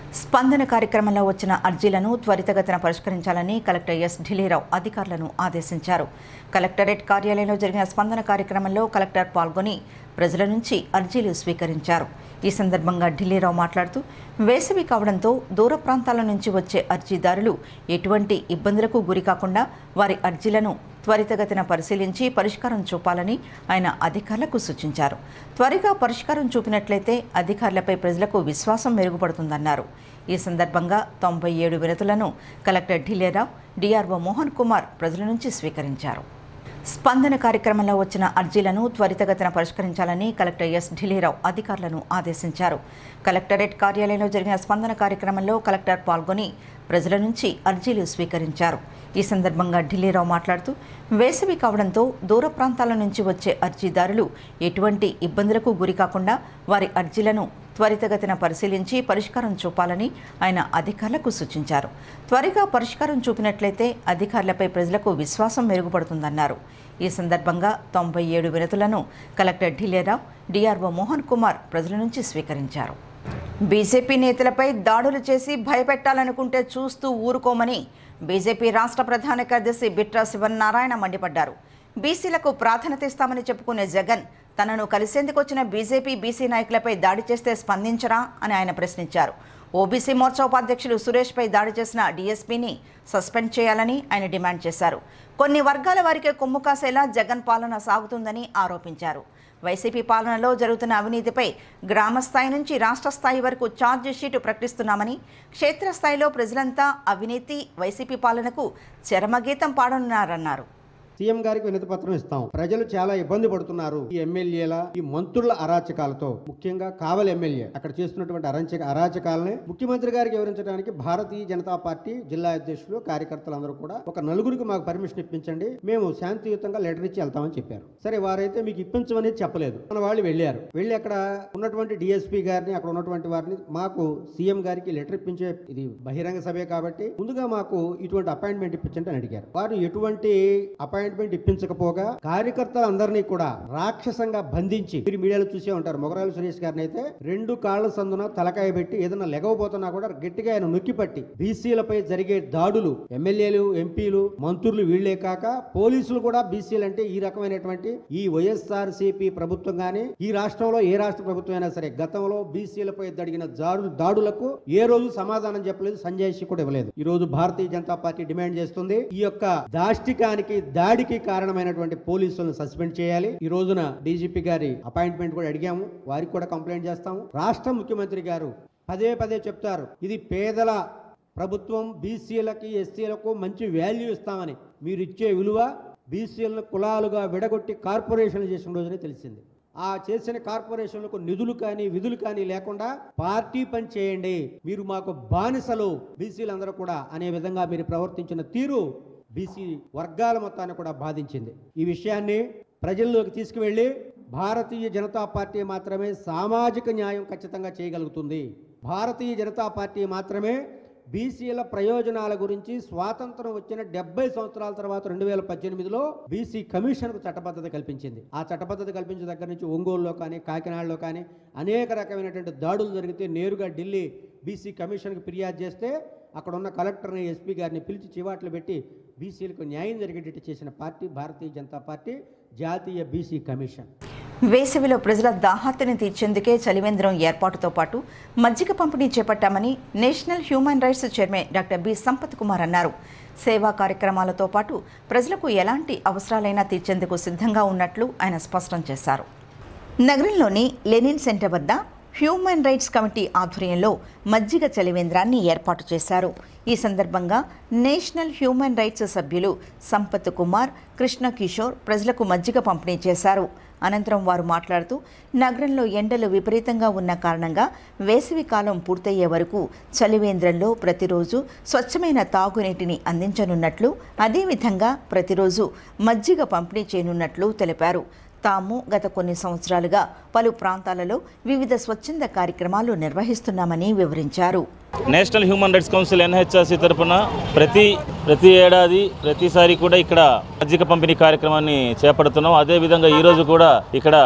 స్పందన కార్యక్రమంలో వచ్చిన అర్జీలను త్వరితగతిన పరిష్కరించాలని కలెక్టర్ ఎస్ ఢిల్లీరావు అధికారులను ఆదేశించారు కలెక్టరేట్ కార్యాలయంలో జరిగిన స్పందన కార్యక్రమంలో కలెక్టర్ పాల్గొని ప్రజల నుంచి అర్జీలు స్వీకరించారు ఈ సందర్భంగా ఢిల్లీరావు మాట్లాడుతూ వేసవి కావడంతో దూర ప్రాంతాల నుంచి వచ్చే అర్జీదారులు ఎటువంటి ఇబ్బందులకు గురి కాకుండా వారి అర్జీలను త్వరితగతిన పరిశీలించి పరిష్కారం చూపాలని ఆయన అధికారులకు సూచించారు త్వరగా పరిష్కారం చూపినట్లయితే అధికారులపై ప్రజలకు విశ్వాసం మెరుగుపడుతుందన్నారు ఈ సందర్భంగా తొంభై ఏడు వినతులను కలెక్టర్ ఢిల్లీరావు డిఆర్ఓ మోహన్ కుమార్ ప్రజల నుంచి స్వీకరించారు స్పందన కార్యక్రమంలో వచ్చిన అర్జీలను త్వరితగతిన పరిష్కరించాలని కలెక్టర్ ఎస్ ఢిల్లీరావు అధికారులను ఆదేశించారు కలెక్టరేట్ కార్యాలయంలో జరిగిన స్పందన కార్యక్రమంలో కలెక్టర్ పాల్గొని ప్రజల నుంచి అర్జీలు స్వీకరించారు ఈ సందర్భంగా ఢిల్లీరావు మాట్లాడుతూ వేసవి కావడంతో దూర ప్రాంతాల నుంచి వచ్చే అర్జీదారులు ఎటువంటి ఇబ్బందులకు గురి కాకుండా వారి అర్జీలను త్వరితగతిన పరిశీలించి పరిష్కారం చూపాలని ఆయన అధికారులకు సూచించారు త్వరగా పరిష్కారం చూపినట్లయితే అధికారులపై ప్రజలకు విశ్వాసం మెరుగుపడుతుందన్నారు ఈ సందర్భంగా తొంభై ఏడు వినతులను కలెక్టర్ ఢిల్లీరావు డిఆర్ఓ మోహన్ కుమార్ ప్రజల నుంచి స్వీకరించారు బీజేపీ నేతలపై దాడులు చేసి భయపెట్టాలనుకుంటే చూస్తూ ఊరుకోమని బీజేపీ రాష్ట్ర ప్రధాన కార్యదర్శి బిట్రా శివనారాయణ మండిపడ్డారు బీసీలకు ప్రాధాన్యత ఇస్తామని చెప్పుకునే జగన్ తనను కలిసేందుకు వచ్చిన బీజేపీ బీసీ నాయకులపై దాడి చేస్తే స్పందించరా అని ఆయన ప్రశ్నించారు ఓబీసీ మోర్చా ఉపాధ్యక్షుడు సురేష్పై దాడి చేసిన డీఎస్పీని సస్పెండ్ చేయాలని ఆయన డిమాండ్ చేశారు కొన్ని వర్గాల వారికే కొమ్ము కాసేలా జగన్ పాలన సాగుతుందని ఆరోపించారు వైసీపీ పాలనలో జరుగుతున్న అవినీతిపై గ్రామ స్థాయి నుంచి రాష్ట్ర స్థాయి వరకు ఛార్జ్ షీటు ప్రకటిస్తున్నామని క్షేత్రస్థాయిలో ప్రజలంతా అవినీతి వైసీపీ పాలనకు చరమగీతం పాడనున్నారన్నారు సీఎం గారికి వినతి పత్రం ఇస్తాం ప్రజలు చాలా ఇబ్బంది పడుతున్నారు ఈ ఎమ్మెల్యేల ఈ మంత్రుల అరాచకాలతో ముఖ్యంగా కావలి ఎమ్మెల్యే అక్కడ చేస్తున్నటువంటి అరాచక అరాచకాలని ముఖ్యమంత్రి గారికి వివరించడానికి భారతీయ జనతా పార్టీ జిల్లా అధ్యక్షులు కార్యకర్తలందరూ కూడా ఒక నలుగురికి మాకు పర్మిషన్ ఇప్పించండి మేము శాంతియుతంగా లెటర్ ఇచ్చి వెళ్తామని చెప్పారు సరే వారైతే మీకు ఇప్పించమని చెప్పలేదు మన వాళ్ళు వెళ్ళారు వెళ్ళి అక్కడ ఉన్నటువంటి డిఎస్పీ గారిని అక్కడ ఉన్నటువంటి వారిని మాకు సీఎం గారికి లెటర్ ఇప్పించే ఇది బహిరంగ సభే కాబట్టి ముందుగా మాకు ఇటువంటి అపాయింట్మెంట్ ఇప్పించండి అని అడిగారు వారు ఎటువంటి అపాయింట్మెంట్ ఇప్పించకపోగా కార్యకర్తలందరినీ కూడా రాక్షసంగా బంధించి మీరు మీడియాలో చూసే ఉంటారు మొగరాలు సురేష్ గారిని అయితే రెండు కాళ్ల సందున తలకాయ పెట్టి ఏదైనా లెగవబోతున్నా కూడా గట్టిగా ఆయన నొక్కి పట్టి బీసీలపై జరిగే దాడులు ఎమ్మెల్యేలు ఎంపీలు మంత్రులు వీళ్లే కాక పోలీసులు కూడా బీసీలు అంటే ఈ రకమైనటువంటి ఈ వైఎస్ఆర్ ప్రభుత్వం గానీ ఈ రాష్ట్రంలో ఏ రాష్ట్ర ప్రభుత్వం అయినా సరే గతంలో బీసీలపై జరిగిన దాడు దాడులకు ఏ రోజు సమాధానం చెప్పలేదు సంజయ్ షి కూడా ఇవ్వలేదు ఈ రోజు భారతీయ జనతా పార్టీ డిమాండ్ చేస్తుంది ఈ యొక్క దాష్టికానికి దాడికి కారణమైనటువంటి పోలీసులను సస్పెండ్ చేయాలి ఈ రోజున డీజీపీ గారి అపాయింట్మెంట్ కూడా అడిగాము వారికి కూడా కంప్లైంట్ చేస్తాము రాష్ట్ర ముఖ్యమంత్రి గారు పదే పదే చెప్తారు ఇది పేదల ప్రభుత్వం బీసీలకి ఎస్సీలకు మంచి వాల్యూ ఇస్తామని మీరు ఇచ్చే విలువ బీసీలను కులాలుగా విడగొట్టి కార్పొరేషన్లు చేసిన రోజునే తెలిసింది ఆ చేసిన కార్పొరేషన్లకు నిధులు కానీ విధులు కానీ లేకుండా పార్టీ పని చేయండి మీరు మాకు బానిసలు బీసీలందరూ కూడా అనే విధంగా మీరు ప్రవర్తించిన తీరు బీసీ వర్గాల మొత్తాన్ని కూడా బాధించింది ఈ విషయాన్ని ప్రజల్లోకి తీసుకువెళ్ళి భారతీయ జనతా పార్టీ మాత్రమే సామాజిక న్యాయం ఖచ్చితంగా చేయగలుగుతుంది భారతీయ జనతా పార్టీ మాత్రమే బీసీల ప్రయోజనాల గురించి స్వాతంత్రం వచ్చిన డెబ్బై సంవత్సరాల తర్వాత రెండు వేల పద్దెనిమిదిలో బీసీ కమిషన్కు చట్టబద్ధత కల్పించింది ఆ చట్టబద్ధత కల్పించిన దగ్గర నుంచి ఒంగోలులో కానీ కాకినాడలో కానీ అనేక రకమైనటువంటి దాడులు జరిగితే నేరుగా ఢిల్లీ బీసీ కమిషన్కి ఫిర్యాదు చేస్తే అక్కడ ఉన్న కలెక్టర్ని ఎస్పీ గారిని పిలిచి చివాట్లు పెట్టి బీసీలకు న్యాయం జరిగేటట్టు చేసిన పార్టీ భారతీయ జనతా పార్టీ జాతీయ బీసీ కమిషన్ వేసవిలో ప్రజల దాహార్తిని తీర్చేందుకే చలివేంద్రం ఏర్పాటుతో పాటు మజ్జిగ పంపిణీ చేపట్టామని national human rights chairman doctor B Sampath Kumar అన్నారు సేవా కార్యక్రమాలతో పాటు ప్రజలకు ఎలాంటి అవసరాలైనా తీర్చేందుకు సిద్ధంగా ఉన్నట్లు ఆయన స్పష్టం చేశారు నగరంలోని లెనిన్ సెంటర్ వద్ద హ్యూమన్ రైట్స్ కమిటీ ఆధ్వర్యంలో మజ్జిగ చలివేంద్రాన్ని ఏర్పాటు చేశారు ఈ సందర్భంగా నేషనల్ హ్యూమన్ రైట్స్ సభ్యులు సంపత్ కుమార్ కృష్ణ కిషోర్ ప్రజలకు మజ్జిగ పంపిణీ చేశారు అనంతరం వారు మాట్లాడుతూ నగరంలో ఎండలు విపరీతంగా ఉన్న కారణంగా వేసవి కాలం పూర్తయ్యే వరకు చలివేంద్రంలో ప్రతిరోజు స్వచ్ఛమైన తాగునీటిని అందించనున్నట్లు అదేవిధంగా ప్రతిరోజు మజ్జిగ పంపిణీ చేయనున్నట్లు తెలిపారు తాము గత కొన్ని సంవత్సరాలుగా పలు ప్రాంతాలలో వివిధ స్వచ్ఛంద కార్యక్రమాలు నిర్వహిస్తున్నామని వివరించారు national human rights council NHRC తరపున ప్రతి ప్రతి ఏడాది ప్రతిసారి కూడా ఇక్కడ మజ్జిగ పంపిణీ కార్యక్రమాన్ని చేపడుతున్నాం అదేవిధంగా ఈరోజు కూడా ఇక్కడ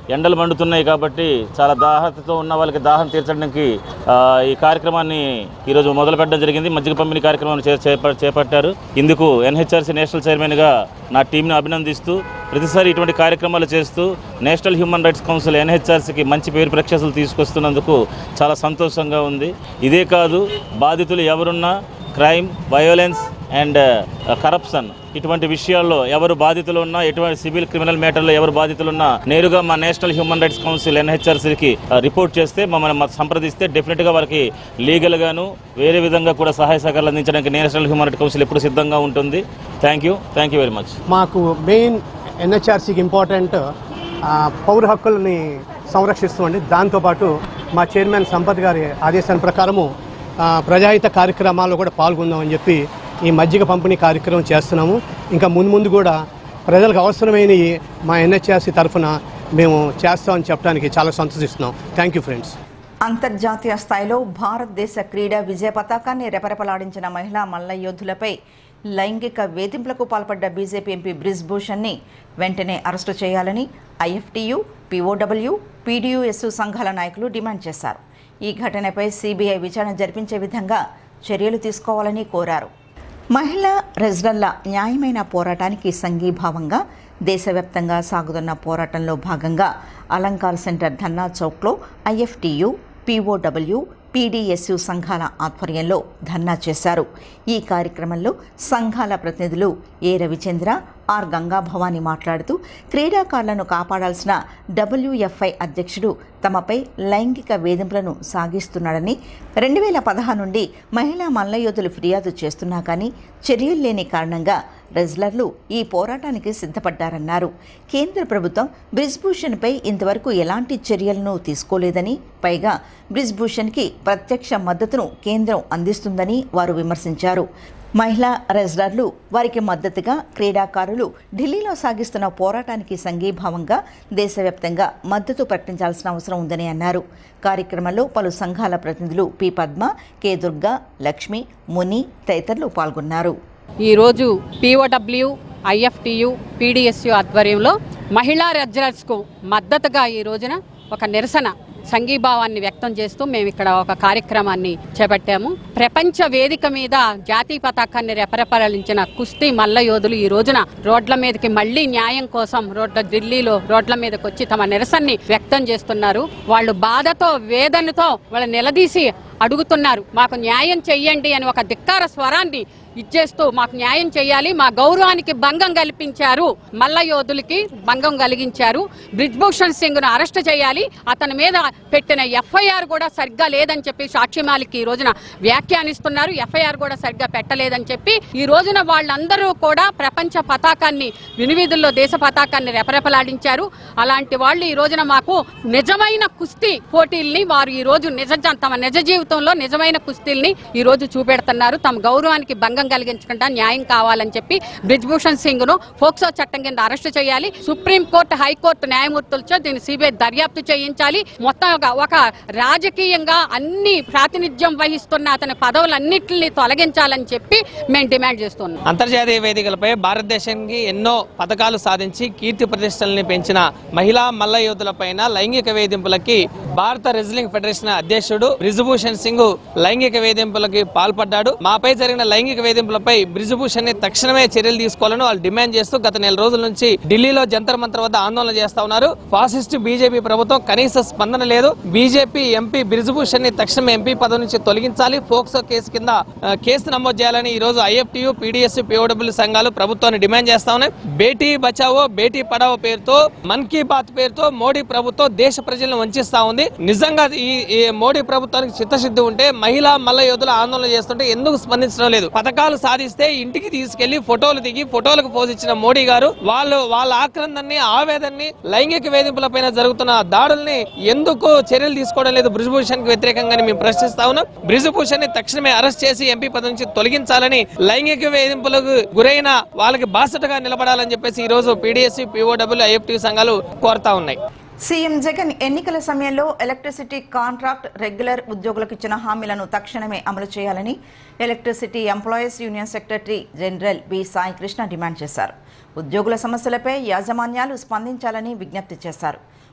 ఎండలు మండుతున్నాయి కాబట్టి చాలా దాహతతో ఉన్న వాళ్ళకి దాహం తీర్చడానికి ఆ, ఈ కార్యక్రమాన్ని ఈరోజు మొదలు పెట్టడం జరిగింది మజ్జిగ పంపిణీ కార్యక్రమాన్ని చే- చేప- చేపట్టారు ఇందుకు ఎన్హెచ్ఆర్సీ నేషనల్ చైర్మన్గా నా టీంని అభినందిస్తూ ప్రతిసారి ఇటువంటి కార్యక్రమాలు చేస్తూ నేషనల్ హ్యూమన్ రైట్స్ కౌన్సిల్ ఎన్హెచ్ఆర్సీకి మంచి పేరు ప్రఖ్యాతులు తీసుకొస్తున్నందుకు చాలా సంతోషంగా ఉంది ఇదే కాదు బాధితులు ఎవరున్నా క్రైమ్ వయోలెన్స్ అండ్ కరప్షన్ ఇటువంటి విషయాల్లో ఎవరు బాధితులు ఉన్నా ఎటువంటి సివిల్ క్రిమినల్ మ్యాటర్లో ఎవరు బాధితులు ఉన్నా నేరుగా మా నేషనల్ హ్యూమన్ రైట్స్ కౌన్సిల్ ఎన్హెచ్ఆర్సీకి రిపోర్ట్ చేస్తే మమ్మల్ని మ- సంప్రదిస్తే డెఫినెట్గా వారికి లీగల్గాను వేరే విధంగా కూడా సహాయ సహకారాలు అందించడానికి నేషనల్ హ్యూమన్ రైట్స్ కౌన్సిల్ ఎప్పుడు సిద్ధంగా ఉంటుంది thank you thank you very much మాకు మెయిన్ ఎన్హెచ్ఆర్సీకి ఇంపార్టెంట్ ఆ, పౌర హక్కుల్ని సంరక్షిస్తుంది దాంతోపాటు మా చైర్మన్ సంపత్ గారి ఆదేశాల ప్రకారము ఆ, ప్రజాహిత కార్యక్రమాల్లో కూడా పాల్గొందామని చెప్పి ఈ మజ్జిగ పంపిణీ కార్యక్రమం చేస్తున్నాము ఇంకా ముందు ముందు కూడా ప్రజలకు అవసరమైనవి మా ఎన్హెచ్ఆర్సీ తరఫున మేము చేస్తామని చెప్పడానికి చాలా సంతోషిస్తున్నాం థ్యాంక్ యూ ఫ్రెండ్స్ అంతర్జాతీయ స్థాయిలో భారతదేశ క్రీడా విజయ పతాకాన్ని రెపరెపలాడించిన మహిళా మల్ల యోధులపై లైంగిక వేధింపులకు పాల్పడ్డ బీజేపీ ఎంపీ బ్రిజ్ భూషణ్ని వెంటనే అరెస్టు చేయాలని ఐఎఫ్టీయూ పీఓడబ్ల్యూ పీడీయూఎస్యు సంఘాల నాయకులు డిమాండ్ చేశారు ఈ ఘటనపై సిబిఐ విచారణ జరిపించే విధంగా చర్యలు తీసుకోవాలని కోరారు మహిళా రెజ్లర్ల న్యాయమైన పోరాటానికి సంఘీభావంగా దేశవ్యాప్తంగా సాగుతున్న పోరాటంలో భాగంగా అలంకార్ సెంటర్ ధన్నా చౌక్లో ఐఎఫ్టియు పీఓడబ్ల్యూ పీడీఎస్యు సంఘాల ఆధ్వర్యంలో ధర్నా చేశారు ఈ కార్యక్రమంలో సంఘాల ప్రతినిధులు ఏ రవిచంద్ర ఆర్ గంగాభవాని మాట్లాడుతూ క్రీడాకారులను కాపాడాల్సిన డబ్ల్యూఎఫ్ఐ అధ్యక్షుడు తమపై లైంగిక వేధింపులను సాగిస్తున్నాడని రెండు వేల పదహారు నుండి మహిళా మల్లయోధులు ఫిర్యాదు చేస్తున్నా కానీ చర్యలు లేని కారణంగా రెజ్లర్లు ఈ పోరాటానికి సిద్ధపడ్డారన్నారు కేంద్ర ప్రభుత్వం బ్రిజ్భూషణ్పై ఇంతవరకు ఎలాంటి చర్యలను తీసుకోలేదని పైగా బ్రిజ్భూషణ్కి ప్రత్యక్ష మద్దతును కేంద్రం అందిస్తుందని వారు విమర్శించారు మహిళా రెజ్లర్లు వారికి మద్దతుగా క్రీడాకారులు ఢిల్లీలో సాగిస్తున్న పోరాటానికి సంఘీభావంగా దేశవ్యాప్తంగా మద్దతు ప్రకటించాల్సిన అవసరం ఉందని అన్నారు కార్యక్రమంలో పలు సంఘాల ప్రతినిధులు పి పద్మ కె దుర్గా లక్ష్మి ముని తదితరులు పాల్గొన్నారు ఈరోజు పీఓడబ్ల్యూ ఐఎఫ్టియు పీడిఎస్యు ఆధ్వర్యంలో మహిళా రెజ్లర్స్కు మద్దతుగా ఈ రోజున ఒక నిరసన సంఘీభావాన్ని వ్యక్తం చేస్తూ మేము ఇక్కడ ఒక కార్యక్రమాన్ని చేపట్టాము ప్రపంచ వేదిక మీద జాతీయ పతాకాన్ని రెపరెపరలించిన కుస్తీ మల్ల యోధులు ఈ రోజున రోడ్ల మీదకి మళ్లీ న్యాయం కోసం రోడ్ల ఢిల్లీలో రోడ్ల మీదకి వచ్చి తమ నిరసనని వ్యక్తం చేస్తున్నారు వాళ్ళు బాధతో వేదనతో వాళ్ళు నిలదీసి అడుగుతున్నారు మాకు న్యాయం చెయ్యండి అని ఒక ధిక్కార స్వరాన్ని ఇచ్చేస్తూ మాకు న్యాయం చేయాలి మా గౌరవానికి భంగం కల్పించారు మల్ల యోధులకి భంగం కలిగించారు బ్రిజ్భూషణ్ సింగ్ ను అరెస్ట్ చేయాలి అతని మీద పెట్టిన ఎఫ్ఐఆర్ కూడా సరిగ్గా లేదని చెప్పి సాక్షిమాలికి ఈ రోజున వ్యాఖ్యానిస్తున్నారు ఎఫ్ఐఆర్ కూడా సరిగ్గా పెట్టలేదని చెప్పి ఈ రోజున వాళ్ళందరూ కూడా ప్రపంచ పతాకాన్ని వినివిధుల్లో దేశ పతాకాన్ని రెపరెపలాడించారు అలాంటి వాళ్ళు ఈ రోజున మాకు నిజమైన కుస్తీ పోటీల్ని వారు ఈ రోజు నిజ తమ నిజ జీవితంలో నిజమైన కుస్తీల్ని ఈ రోజు చూపెడుతున్నారు తమ గౌరవానికి భంగం కలిగించకుండా న్యాయం కావాలని చెప్పి బ్రిజ్భూషణ్ సింగ్ ను ఫోక్సో చట్టం కింద అరెస్టు చేయాలి సుప్రీం కోర్టు హైకోర్టు న్యాయమూర్తులతో దీన్ని సిబిఐ దర్యాప్తు చేయించాలి మొత్తం ఒక- ఒక రాజకీయంగా అన్ని ప్రాతినిధ్యం వహిస్తున్న అతని పదవులన్నింటినీ తొలగించాలని చెప్పి మేము డిమాండ్ చేస్తున్నాం అంతర్జాతీయ వేదికలపై భారతదేశానికి ఎన్నో పథకాలు సాధించి కీర్తి ప్రతిష్టల్ని పెంచిన మహిళా మల్ల యోధులపైన లైంగిక వేధింపులకి భారత రెజ్లింగ్ ఫెడరేషన్ అధ్యక్షుడు బ్రిజభూషణ్ సింగ్ లైంగిక వేధింపులకి పాల్పడ్డాడు మాపై జరిగిన లైంగిక వేధింపులపై బ్రిజభూషణ్ ని తక్షణమే చర్యలు తీసుకోవాలని వాళ్ళు డిమాండ్ చేస్తూ గత నెల రోజుల నుంచి ఢిల్లీలో జంతర్ మంతర్ వద్ద ఆందోళన చేస్తా ఉన్నారు ఫాసిస్ట్ బీజేపీ ప్రభుత్వం కనీస స్పందన లేదు బీజేపీ ఎంపీ బ్రిజభూషణ్ ని తక్షణం ఎంపీ పదవి నుంచి తొలగించాలి పోక్సో కేసు కింద ఆ, కేసు నమోదు చేయాలని ఈ రోజు ఐఎఫ్టియు పీడీఎస్ పీఓడబ్ల్యూ సంఘాలు ప్రభుత్వాన్ని డిమాండ్ చేస్తా ఉన్నాయి బేటీ బచావో బేటీ పడావో పేరుతో మన్ కీ బాత్ పేరుతో మోడీ ప్రభుత్వం దేశ ప్రజలను వంచిస్తా ఉంది నిజంగా ఈ ఈ మోడీ ప్రభుత్వానికి చిత్తశుద్ధి ఉంటే మహిళా మల్ల యోధులు ఆందోళన చేస్తుంటే ఎందుకు స్పందించడం లేదు పథకాలు సాధిస్తే ఇంటికి తీసుకెళ్లి ఫోటోలు దిగి ఫోటోలకు పోజ్ ఇచ్చిన మోడీ గారు వాళ్ళు వాళ్ళ ఆక్రందాన్ని ఆవేదనని లైంగిక వేధింపులపైన జరుగుతున్న దాడుల్ని ఎందుకు చర్యలు తీసుకోవడం లేదు బ్రిజభూషణ్ కి వ్యతిరేకంగా మేము ప్రశ్నిస్తా ఉన్నాం బ్రిజభూషణ్ ని తక్షణమే అరెస్ట్ చేసి ఎంపీ పదవి నుంచి తొలగించాలని లైంగిక వేధింపులకు గురైన వాళ్ళకి బాసటగా నిలబడాలని చెప్పేసి ఈ రోజు పీడీఎస్ పీఓడబ్ల్యూ ఐఎఫ్టీ సంఘాలు కోరుతా ఉన్నాయి సీఎం జగన్ ఎన్నికల సమయంలో ఎలక్ట్రిసిటీ కాంట్రాక్ట్ రెగ్యులర్ ఉద్యోగులకు ఇచ్చిన హామీలను తక్షణమే అమలు చేయాలని electricity employees union secretary general B Sai Krishna demand చేశారు ఉద్యోగుల సమస్యలపై యాజమాన్యాలు స్పందించాలని విజ్ఞప్తి చేశారు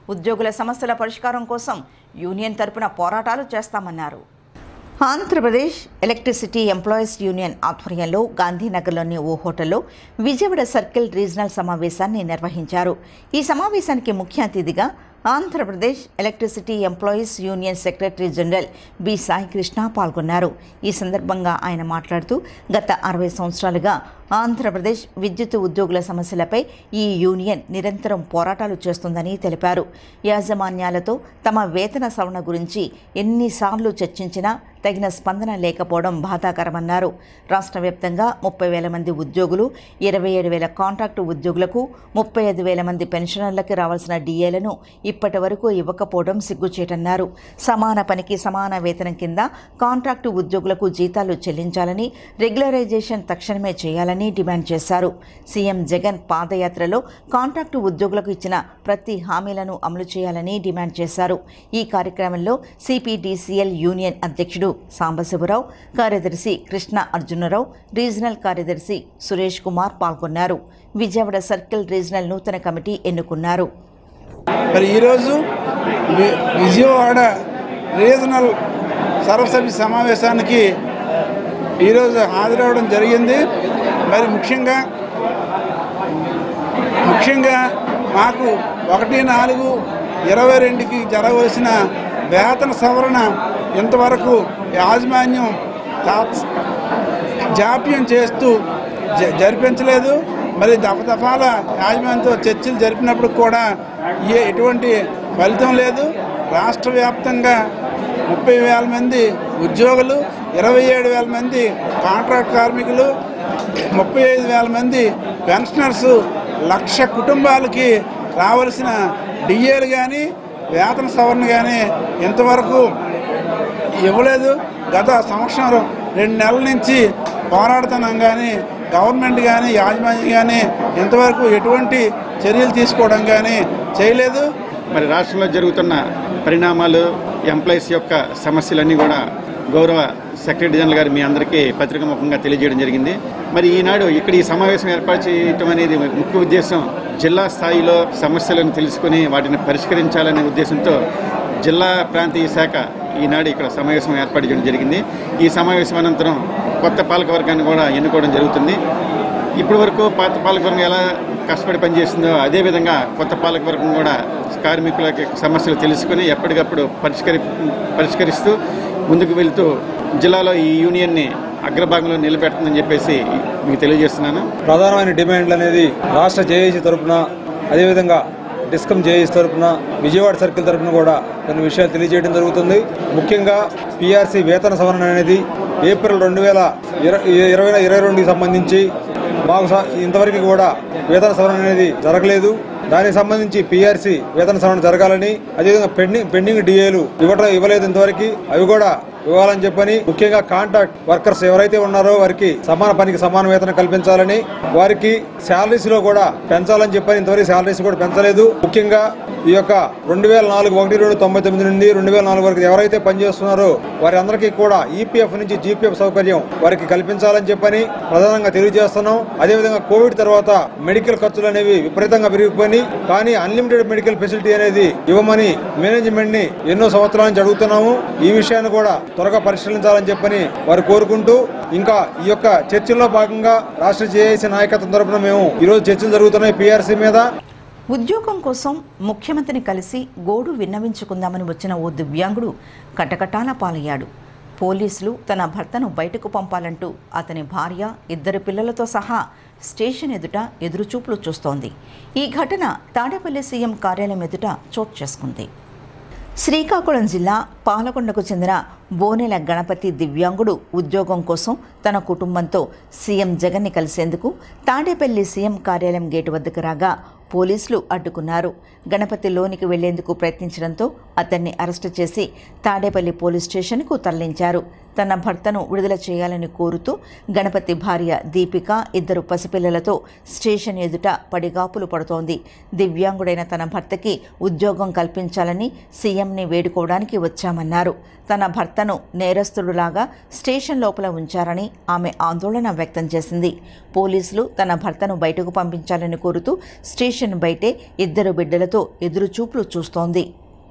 ఉద్యోగుల సమస్యల పరిష్కారం కోసం యూనియన్ తరపున పోరాటాలు చేస్తామన్నారు ఆంధ్రప్రదేశ్ ఎలక్ట్రిసిటీ ఎంప్లాయీస్ యూనియన్ ఆధ్వర్యంలో గాంధీనగర్లోని ఓ హోటల్లో విజయవాడ సర్కిల్ రీజనల్ సమావేశాన్ని నిర్వహించారు ఈ సమావేశానికి ముఖ్య అతిథిగా Andhra Pradesh electricity employees union secretary general B Sai Krishna పాల్గొన్నారు ఈ సందర్భంగా ఆయన మాట్లాడుతూ గత అరవై సంవత్సరాలుగా ఆంధ్రప్రదేశ్ విద్యుత్ ఉద్యోగుల సమస్యలపై ఈ యూనియన్ నిరంతరం పోరాటాలు చేస్తుందని తెలిపారు యాజమాన్యాలతో తమ వేతన సవరణ గురించి ఎన్నిసార్లు చర్చించినా తగిన స్పందన లేకపోవడం బాధాకరమన్నారు రాష్ట్ర వ్యాప్తంగా ముప్పై వేల మంది ఉద్యోగులు ఇరవై ఏడు వేల కాంట్రాక్టు ఉద్యోగులకు ముప్పై ఐదు వేల మంది పెన్షనర్లకు రావాల్సిన డిఏలను ఇప్పటి వరకు ఇవ్వకపోవడం సిగ్గుచేటన్నారు సమాన పనికి సమాన వేతనం కింద కాంట్రాక్టు ఉద్యోగులకు జీతాలు చెల్లించాలని రెగ్యులరైజేషన్ తక్షణమే చేయాలని డిమాండ్ చేశారు సీఎం జగన్ పాదయాత్రలో కాంట్రాక్టు ఉద్యోగులకు ఇచ్చిన ప్రతి హామీలను అమలు చేయాలని డిమాండ్ చేశారు ఈ కార్యక్రమంలో సిపిడిసిఎల్ యూనియన్ అధ్యక్షుడు సాంబశివరావు కార్యదర్శి కృష్ణ అర్జునరావు రీజనల్ కార్యదర్శి సురేష్ కుమార్ పాల్గొన్నారు విజయవాడ సర్కిల్ రీజనల్ నూతన కమిటీ ఎన్నుకున్నారు మరి ఈరోజు వి- విజయవాడ రీజనల్ సర్వసభ్య సమావేశానికి ఈరోజు హాజరవడం జరిగింది మరి ముఖ్యంగా ముఖ్యంగా మాకు ఒకటి నాలుగు ఇరవై రెండుకి జరగవలసిన వేతన సవరణ ఇంతవరకు యాజమాన్యం తా- జాప్యం చేస్తూ జ- జరిపించలేదు మరి దఫదఫాల యాజమాన్యంతో చర్చలు జరిపినప్పుడు కూడా ఏ ఎటువంటి ఫలితం లేదు రాష్ట్ర వ్యాప్తంగా ముప్పై వేల మంది ఉద్యోగులు ఇరవై ఏడు వేల మంది కాంట్రాక్ట్ కార్మికులు ముప్పై ఐదు వేల మంది పెన్షనర్స్ లక్ష కుటుంబాలకి రావాల్సిన డిఏలు కానీ వేతన సవరణ కానీ ఇంతవరకు ఇవ్వలేదు గత సంవత్సరం రెండు నెలల నుంచి పోరాడుతున్నాం కానీ గవర్నమెంట్ కానీ యాజమాన్యం కానీ ఇంతవరకు ఎటువంటి చర్యలు తీసుకోవడం కానీ చేయలేదు మరి రాష్ట్రంలో జరుగుతున్న పరిణామాలు ఎంప్లాయీస్ యొక్క సమస్యలన్నీ కూడా గౌరవ సెక్రటరీ జనరల్ గారు మీ అందరికీ పత్రిక ముఖంగా తెలియజేయడం జరిగింది మరి ఈనాడు ఇక్కడ ఈ సమావేశం ఏర్పాటు చేయటం అనేది ముఖ్య ఉద్దేశం జిల్లా స్థాయిలో సమస్యలను తెలుసుకుని వాటిని పరిష్కరించాలనే ఉద్దేశంతో జిల్లా ప్రాంతీయ శాఖ ఈనాడు ఇక్కడ సమావేశం ఏర్పాటు చేయడం జరిగింది ఈ సమావేశం అనంతరం కొత్త పాలకవర్గాన్ని కూడా ఎన్నుకోవడం జరుగుతుంది ఇప్పటి వరకు పాత పాలకవర్గం ఎలా కష్టపడి పనిచేస్తుందో అదేవిధంగా కొత్త పాలకవర్గం కూడా కార్మికుల సమస్యలు తెలుసుకుని ఎప్పటికప్పుడు పరిష్కరి పరిష్కరిస్తూ ముందుకు వెళ్తూ జిల్లాలో ఈ యూనియన్ని అగ్రభాగంలో నిలబెడుతుందని చెప్పేసి మీకు తెలియజేస్తున్నాను ప్రధానమైన డిమాండ్లు అనేది రాష్ట్ర జేఏసీ తరపున అదేవిధంగా డిస్కమ్ జేఏసీ తరపున విజయవాడ సర్కిల్ తరపున కూడా కొన్ని విషయాలు తెలియజేయడం జరుగుతుంది ముఖ్యంగా పిఆర్సీ వేతన సవరణ అనేది ఏప్రిల్ రెండు వేల ఇరవై ఇరవై రెండుకి సంబంధించి మాకు స- ఇంతవరకు కూడా వేతన సవరణ అనేది జరగలేదు దానికి సంబంధించి పిఆర్సీ వేతన సవరణ జరగాలని అదేవిధంగా పెండింగ్ పెండింగ్ డిఏలు ఇవ్వడం ఇవ్వలేదు ఇంతవరకు అవి కూడా ఇవ్వాలని చెప్పని ముఖ్యంగా కాంట్రాక్ట్ వర్కర్స్ ఎవరైతే ఉన్నారో వారికి సమాన పనికి సమాన వేతనం కల్పించాలని వారికి శాలరీస్ లో కూడా పెంచాలని చెప్పని ఇంతవరకు శాలరీస్ కూడా పెంచలేదు ముఖ్యంగా ఈ యొక్క రెండు వేల నాలుగు ఒకటి రెండు తొంభై తొమ్మిది నుండి రెండు వేల నాలుగు వరకు ఎవరైతే పనిచేస్తున్నారో వారి అందరికీ కూడా ఈపీఎఫ్ నుంచి జీపీఎఫ్ సౌకర్యం వారికి కల్పించాలని చెప్పని ప్రధానంగా తెలియజేస్తున్నాం అదేవిధంగా కోవిడ్ తర్వాత మెడికల్ ఖర్చులు అనేవి విపరీతంగా పెరిగిపోయి కానీ అన్లిమిటెడ్ మెడికల్ ఫెసిలిటీ అనేది ఇవ్వమని మేనేజ్మెంట్ ని ఎన్నో సంవత్సరాల నుంచి అడుగుతున్నాము ఈ విషయాన్ని కూడా త్వరగా పరిశీలించాలని చెప్పని వారు కోరుకుంటూ ఇంకా ఈ యొక్క చర్చల్లో భాగంగా రాష్ట్ర జేఏసీ నాయకత్వం తరపున మేము ఈ రోజు చర్చలు జరుగుతున్నాయి పీఆర్సీ మీద ఉద్యోగం కోసం ముఖ్యమంత్రిని కలిసి గోడు విన్నవించుకుందామని వచ్చిన ఓ దివ్యాంగుడు కటకటాల పాలయ్యాడు పోలీసులు తన భర్తను బయటకు పంపాలంటూ అతని భార్య ఇద్దరు పిల్లలతో సహా స్టేషన్ ఎదుట ఎదురుచూపులు చూస్తోంది ఈ ఘటన తాడేపల్లి సీఎం కార్యాలయం ఎదుట చోటు చేసుకుంది శ్రీకాకుళం జిల్లా పాలకొండకు చెందిన బోనెల గణపతి దివ్యాంగుడు ఉద్యోగం కోసం తన కుటుంబంతో సీఎం జగన్ని కలిసేందుకు తాడేపల్లి సీఎం కార్యాలయం గేటు వద్దకు రాగా పోలీసులు అడ్డుకున్నారు గణపతి లోనికి వెళ్లేందుకు ప్రయత్నించడంతో అతన్ని అరెస్టు చేసి తాడేపల్లి పోలీస్ స్టేషన్కు తరలించారు తన భర్తను విడుదల చేయాలని కోరుతూ గణపతి భార్య దీపిక ఇద్దరు పసిపిల్లలతో స్టేషన్ ఎదుట పడిగాపులు పడుతోంది దివ్యాంగుడైన తన భర్తకి ఉద్యోగం కల్పించాలని సీఎంని వేడుకోవడానికి వచ్చామన్నారు తన భర్తను నేరస్తుడులాగా స్టేషన్ లోపల ఉంచారని ఆమె ఆందోళన వ్యక్తం చేసింది పోలీసులు తన భర్తను బయటకు పంపించాలని కోరుతూ స్టేషన్ బయటే ఇద్దరు బిడ్డలతో ఎదురుచూపులు చూస్తోంది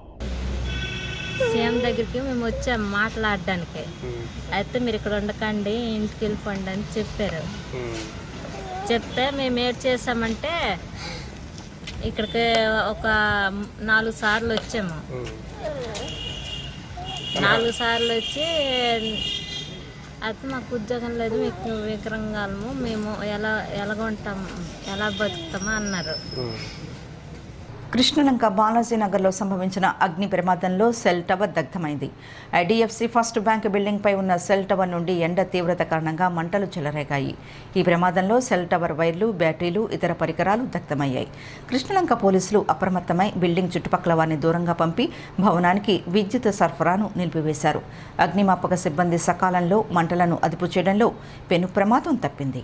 సీఎం దగ్గరికి మేము వచ్చాము మాట్లాడడానికి అయితే మీరు ఇక్కడ ఉండకండి ఇంటికి వెళ్ళిపోండి అని చెప్పారు చెప్తే మేము ఏం చేసామంటే ఇక్కడికి ఒక నాలుగు సార్లు వచ్చాము నాలుగు సార్లు వచ్చి అయితే మాకు ఉద్యోగం లేదు మీకు వికరంగాలము మేము ఎలా ఎలాగ ఉంటాము ఎలా బతుకుతామో అన్నారు కృష్ణలంక బాలాజీనగర్లో సంభవించిన అగ్ని ప్రమాదంలో సెల్ టవర్ దగ్ధమైంది ఐడిఎఫ్సి ఫస్ట్ బ్యాంక్ బిల్డింగ్పై ఉన్న సెల్ టవర్ నుండి ఎండ తీవ్రత కారణంగా మంటలు చెలరేగాయి ఈ ప్రమాదంలో సెల్ టవర్ వైర్లు బ్యాటరీలు ఇతర పరికరాలు దగ్ధమయ్యాయి కృష్ణలంక పోలీసులు అప్రమత్తమై బిల్డింగ్ చుట్టుపక్కల వారిని దూరంగా పంపి భవనానికి విద్యుత్ సరఫరాను నిలిపివేశారు అగ్నిమాపక సిబ్బంది సకాలంలో మంటలను అదుపు చేయడంలో పెను ప్రమాదం తప్పింది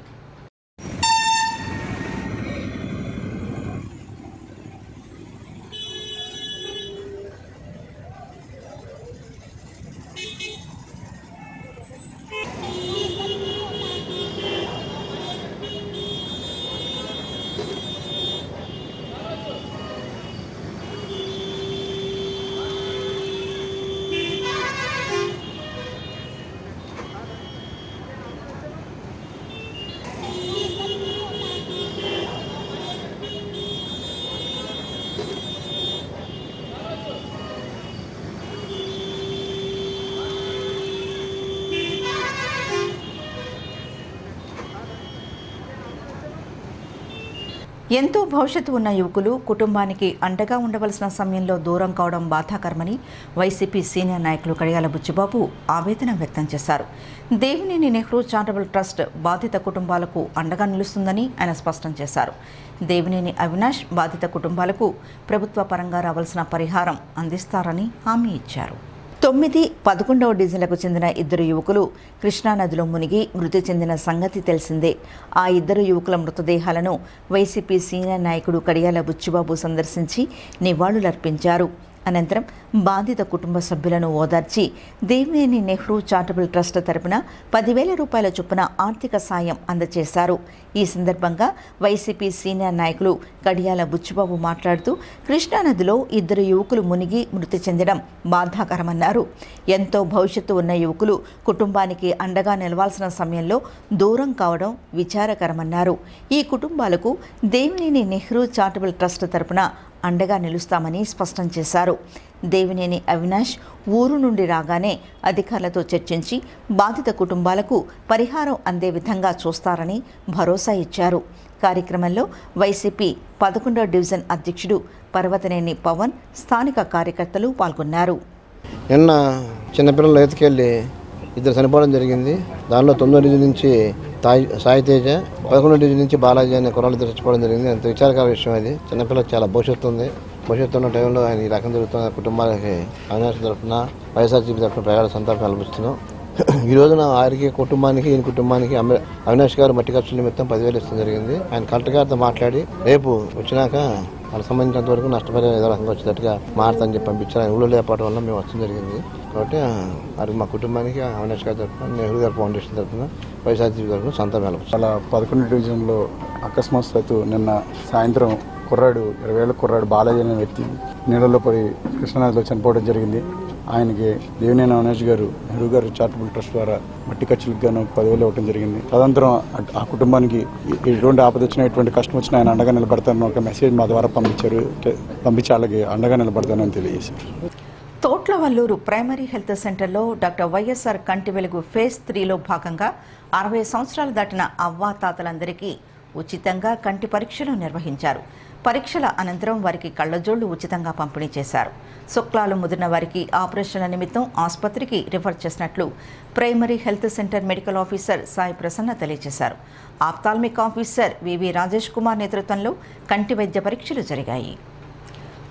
ఎంతో భవిష్యత్తు ఉన్న యువకులు కుటుంబానికి అండగా ఉండవలసిన సమయంలో దూరం కావడం బాధాకరమని వైసీపీ సీనియర్ నాయకులు కడియాల బుచ్చిబాబు ఆవేదన వ్యక్తం చేశారు దేవినేని నెహ్రూ చారిటబుల్ ట్రస్ట్ బాధిత కుటుంబాలకు అండగా నిలుస్తుందని ఆయన స్పష్టం చేశారు దేవినేని అవినాష్ బాధిత కుటుంబాలకు ప్రభుత్వ పరంగా రావాల్సిన పరిహారం అందిస్తారని హామీ ఇచ్చారు తొమ్మిది పదకొండవ డివిజన్లకు చెందిన ఇద్దరు యువకులు కృష్ణానదిలో మునిగి మృతి చెందిన సంగతి తెలిసిందే ఆ ఇద్దరు యువకుల మృతదేహాలను వైసీపీ సీనియర్ నాయకుడు కడియాల బుచ్చిబాబు సందర్శించి నివాళులర్పించారు అనంతరం బాధిత కుటుంబ సభ్యులను ఓదార్చి దేవినేని నెహ్రూ చారిటబుల్ ట్రస్ట్ తరపున పదివేల రూపాయల చొప్పున ఆర్థిక సాయం అందజేశారు ఈ సందర్భంగా వైసీపీ సీనియర్ నాయకులు కడియాల బుచ్చిబాబు మాట్లాడుతూ కృష్ణానదిలో ఇద్దరు యువకులు మునిగి మృతి చెందడం బాధాకరమన్నారు ఎంతో భవిష్యత్తు ఉన్న యువకులు కుటుంబానికి అండగా నిలవాల్సిన సమయంలో దూరం కావడం విచారకరమన్నారు ఈ కుటుంబాలకు దేవినేని నెహ్రూ చారిటబుల్ ట్రస్ట్ తరపున అండగా నిలుస్తామని స్పష్టం చేశారు దేవినేని అవినాష్ ఊరు నుండి రాగానే అధికారులతో చర్చించి బాధిత కుటుంబాలకు పరిహారం అందే విధంగా చూస్తారని భరోసా ఇచ్చారు కార్యక్రమంలో వైసీపీ పదకొండో డివిజన్ అధ్యక్షుడు పర్వతనేని పవన్ స్థానిక కార్యకర్తలు పాల్గొన్నారు నిన్న చిన్నపిల్లలు ఎత్తుకెళ్ళి ఇద్దరు చనిపోవడం జరిగింది దానిలో తొమ్మిదో డివిజన్ నుంచి తాయి సాయి తేజ పదకొండో డివిజన్ నుంచి బాలాజీ అనే కుర్రాళ్ళు ఇద్దరు చచ్చిపోవడం జరిగింది అంత విచారకర విషయం అది చిన్నపిల్లలకు చాలా భవిష్యత్తు ఉంది భవిష్యత్తు ఉన్న టైంలో ఆయన ఈ రకం జరుగుతున్న కుటుంబాలకి అవినాశ్ తరఫున వైఎస్ఆర్సీపీ తరఫున ప్రగాఢ సంతాపం కల్పిస్తున్నాం ఈ రోజున ఆరికి కుటుంబానికి ఈయన కుటుంబానికి అమ్మ- అవినాష్ గారు మట్టి ఖర్చుల నిమిత్తం పదివేలు ఇష్టం జరిగింది ఆయన కలెక్టర్ గారితో మాట్లాడి రేపు వచ్చినాక వాళ్ళకి సంబంధించినంత వరకు నష్టపరిహారం ఏదో రకంగా వచ్చేటట్టుగా మారుతాని చెప్పి పంపించారు ఆయన ఊళ్ళో లేకపోవడం వల్ల మేము వచ్చడం జరిగింది కాబట్టి ఆ, అది మా కుటుంబానికి అవినాష్ గారి తరఫున నెహ్రూ గారి ఫౌండేషన్ తరఫున వైఎస్ఆర్సీపీ తరఫున సంతాపం అలా పదకొండు డివిజన్లో అకస్మాత్తు నిన్న సాయంత్రం కుర్రాడు ఇరవై ఏళ్ళ కుర్రాడు బాలాజీ అనే వ్యక్తి నీళ్ళలో పడి కృష్ణానదిలో చనిపోవడం జరిగింది ఆయనకి దేవినేని అవినాష్ గారు నెహ్రూ గారు చారిటబుల్ ట్రస్ట్ ద్వారా మట్టి ఖర్చులకు గాను పదివేలు ఇవ్వడం జరిగింది తదనంతరం అట్- ఆ కుటుంబానికి ఎ- ఎటువంటి ఆపద వచ్చినా ఎటువంటి కష్టం వచ్చినా ఆయన అండగా నిలబడతానని ఒక మెసేజ్ మా ద్వారా పంపించారు పంపించి వాళ్ళకి అండగా నిలబడతానని తెలియజేశారు తోట్లవల్లూరు ప్రైమరీ హెల్త్ సెంటర్లో డాక్టర్ వైఎస్ఆర్ కంటి వెలుగు ఫేజ్ త్రీలో భాగంగా అరవై సంవత్సరాలు దాటిన అవ్వాతాతలందరికీ ఉచితంగా కంటి పరీక్షలు నిర్వహించారు పరీక్షల అనంతరం వారికి కళ్ళజోళ్లు ఉచితంగా పంపిణీ చేశారు శుక్లాలు ముదిరిన వారికి ఆపరేషన్ల నిమిత్తం ఆసుపత్రికి రిఫర్ చేసినట్లు primary health centre medical officer Sai Prasanna తెలియజేశారు ophthalmic officer VV Rajesh Kumar నేతృత్వంలో కంటి వైద్య పరీక్షలు జరిగాయి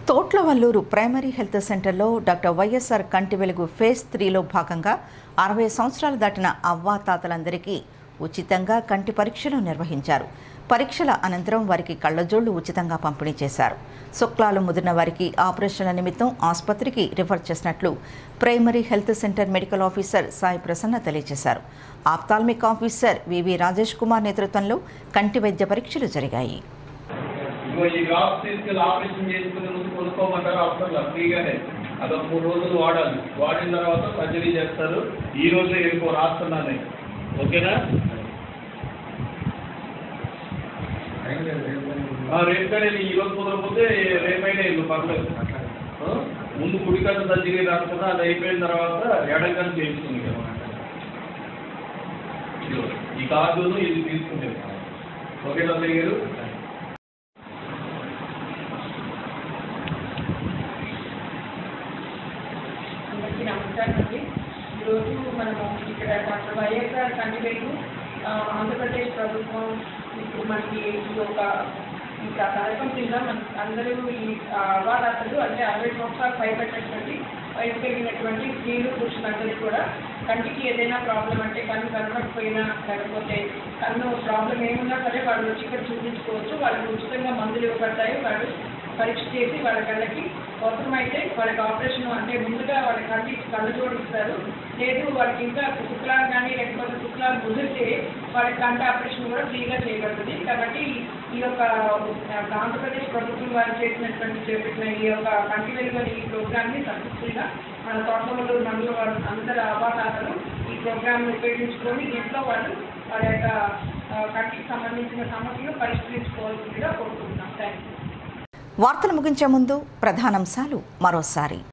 తోట్లవల్లూరు ప్రైమరీ హెల్త్ సెంటర్లో డాక్టర్ వైఎస్ఆర్ కంటి వెలుగు ఫేజ్ త్రీలో భాగంగా అరవై సంవత్సరాలు దాటిన అవ్వాతాతలందరికీ ఉచితంగా కంటి పరీక్షలు నిర్వహించారు పరీక్షల అనంతరం వారికి కళ్ళజోళ్లు ఉచితంగా పంపిణీ చేశారు శుక్లాలు ముదిరిన వారికి ఆపరేషన్ల నిమిత్తం ఆసుపత్రికి రిఫర్ చేసినట్లు primary health centre medical officer Sai Prasanna తెలియజేశారు ophthalmic officer VV Rajesh Kumar నేతృత్వంలో కంటి వైద్య పరీక్షలు జరిగాయి ఇదిగో ఈ డ్రాప్స్ తీసుకెళ్ళి ఆపరేషన్ చేసుకునే ముందు కొనుక్కోమంటారు హాస్పిటల్ ఫ్రీగానే అదొక మూడు రోజులు వాడాలి వాడిన తర్వాత సర్జరీ చేస్తారు ఈ రోజే వెళ్ళిపో రాస్తున్నాను నేను. ఓకేనా ఆ, రేపు కానీ ఈ రోజు కుదరకపోతే రేపైనా వెళ్ళు పర్లేదు ఆ? ముందు కుడికన్ను సర్జరీ రాసుకున్నా అది అయిపోయిన తర్వాత ఎడంకన్ను చేయించుకుంది కదా ఇదిగో, ఈ కార్డును ఇది తీసుకుంటే ఓకేనా అన్నయ్య గారు అందరికీ నమస్కారం అండి ఈరోజు మనము ఇక్కడ డాక్టర్ వైఎస్ఆర్ కంటివేలు ఆంధ్రప్రదేశ్ ప్రభుత్వం ఇప్పుడు మనకి ఈ యొక్క ఈ పథకం కింద మన అందరూ ఈ అవాదాతలు అంటే అరవై సంవత్సరాలు పైబట్టేటువంటి వయసు కలిగినటువంటి స్త్రీలు పురుషులందరికీ కూడా కంటికి ఏదైనా ప్రాబ్లం అంటే కన్ను కనపడకపోయినా లేకపోతే కన్ను ప్రాబ్లం ఏమున్నా సరే వాళ్ళు వచ్చి ఇక్కడ చూపించుకోవచ్చు వాళ్ళకి ఉచితంగా మందులు ఇవ్వబడతాయి వాళ్ళు పరీక్ష చేసి వాళ్ళ కళ్ళకి అవసరమైతే వాళ్ళకి ఆపరేషన్ అంటే ముందుగా వాళ్ళ కళ్ళి కళ్ళు జోడిస్తారు లేదు వాళ్ళకి ఇంకా శుక్లాలు కానీ లేకపోతే శుక్లాలు ముదిరితే వాళ్ళకి కంట ఆపరేషన్ కూడా ఫ్రీగా చేయబడుతుంది కాబట్టి ఈ యొక్క ఆంధ్రప్రదేశ్ ప్రభుత్వం వారు చేసినటువంటి చేపట్టిన ఈ యొక్క కంటి వెలుగు అనే ఈ ప్రోగ్రామ్ని సక్సెస్ఫుల్గా మన తోటలో మండల వారు అందరు అవాతాతలు ఈ ప్రోగ్రామ్ని ఉపయోగించుకొని దీంట్లో వాళ్ళు వాళ్ళ యొక్క ఆ, కంటికి సంబంధించిన సమస్యలు పరిష్కరించుకోవాల్సిందిగా కోరుకుంటున్నాం థ్యాంక్ యూ వార్తలు ముగించే ముందు ప్రధానాంశాలు మరోసారి